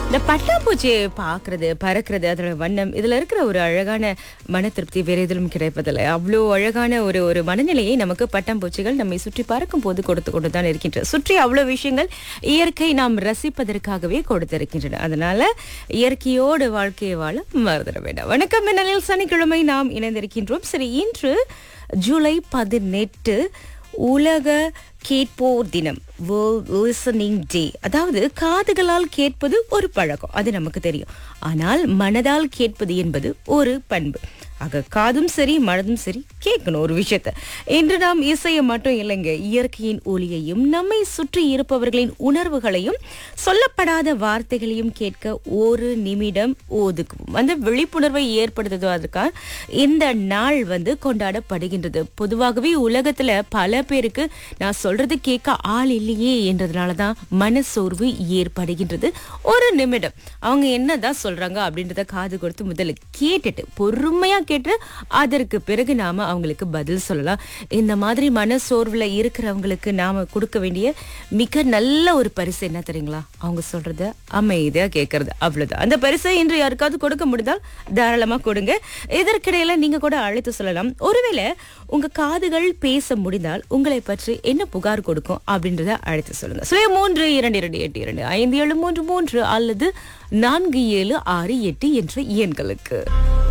இந்த பட்டாம்பூச்சியை பார்க்கறது பறக்கிறது அதோட வண்ணம் இதுல இருக்கிற ஒரு அழகான மன திருப்தி வேற எதிலும் கிடைப்பதில்லை அவ்வளோ அழகான ஒரு ஒரு மனநிலையை நமக்கு பட்டாம்பூச்சிகள் நம்மை சுற்றி பறக்கும் போது கொடுத்து கொண்டு தான் இருக்கின்றன சுற்றி அவ்வளோ விஷயங்கள் இயற்கை நாம் ரசிப்பதற்காகவே கொடுத்திருக்கின்றன அதனால இயற்கையோடு வாழ்க்கையை வாழ மறந்துட வேண்டாம் வணக்கம் மின்னலில் சனிக்கிழமை நாம் இணைந்திருக்கின்றோம் சரி இன்று ஜூலை பதினெட்டு உலக கேட்போர் தினம் வேர்ல்ட் லிசனிங் டே அதாவது காதுகளால் கேட்பது ஒரு பழக்கம் அது நமக்கு தெரியும் ஆனால் மனதால் கேட்பது என்பது ஒரு பண்பு ஆக காதும் சரி மனதும் சரி கேட்கணும் ஒரு விஷயத்த இன்று நாம் இசையை மட்டும் இல்லைங்க இயற்கையின் ஒலியையும் நம்மை சுற்றி இருப்பவர்களின் உணர்வுகளையும் சொல்லப்படாத வார்த்தைகளையும் கேட்க ஒரு நிமிடம் ஒதுக்குவோம் அந்த விழிப்புணர்வை ஏற்படுத்துவதற்காக இந்த நாள் வந்து கொண்டாடப்படுகின்றது பொதுவாகவே உலகத்துல பல பேருக்கு நான் சொல்றது கேட்க ஆள் இல்லையே என்றதுனால தான் மனசோர்வு ஏற்படுகின்றது ஒரு நிமிடம் அவங்க என்னதான் சொல்றாங்க அப்படின்றத காது கொடுத்து முதல்ல கேட்டுட்டு பொறுமையா கேட்டு அதற்கு பிறகு நாம அவங்களுக்கு பதில் சொல்லலாம் இந்த மாதிரி மனசோர்வுல இருக்கிறவங்களுக்கு நாம கொடுக்க வேண்டிய மிக நல்ல ஒரு பரிசு என்ன தெரியுங்களா அவங்க சொல்றத அமைதியா கேட்கறது அவ்வளவுதான் அந்த பரிசை இன்று யாருக்காவது கொடுக்க முடிந்தால் தாராளமா கொடுங்க இதற்கிடையில நீங்க கூட அழைத்து சொல்லலாம் ஒருவேளை உங்க காதுகள் பேச முடிந்தால் உங்களை பற்றி என்ன புகார் கொடுக்கும் அப்படின்றத அழைத்து சொல்லுங்க சுய மூன்று இரண்டு இரண்டு எட்டு இரண்டு ஐந்து ஏழு மூன்று மூன்று அல்லது நான்கு ஏழு ஆறு எட்டு என்ற எண்களுக்கு